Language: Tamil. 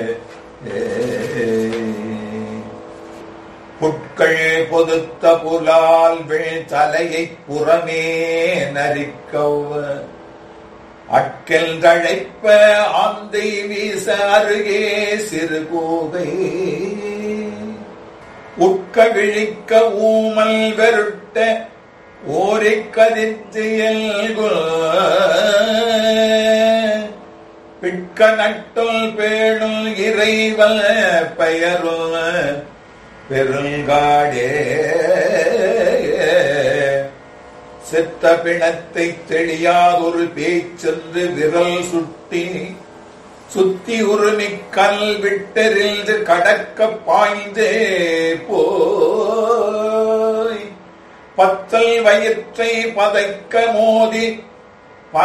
புட்கள் பொதுத்த புலால் விழ் தலையைப் புறமே நரிக்கவ் அட்கல் தழைப்ப ஆந்தை வீச அருகே சிறு கோதை உட்க விழிக்க ஊமல் வெருட்ட ஓரிக் கதித்து பிட்க நட்டுள் பேணுள் இறைவல் பெயருள் பெருங்காடே செத்த பிணத்தை தெளியாதொரு பேச்சென்று விரல் சுட்டி சுத்தி உருமி கல் விட்டெறிந்து கடக்க பாய்ந்தே போய் பத்தல் வயிற்றை பதைக்க மோதி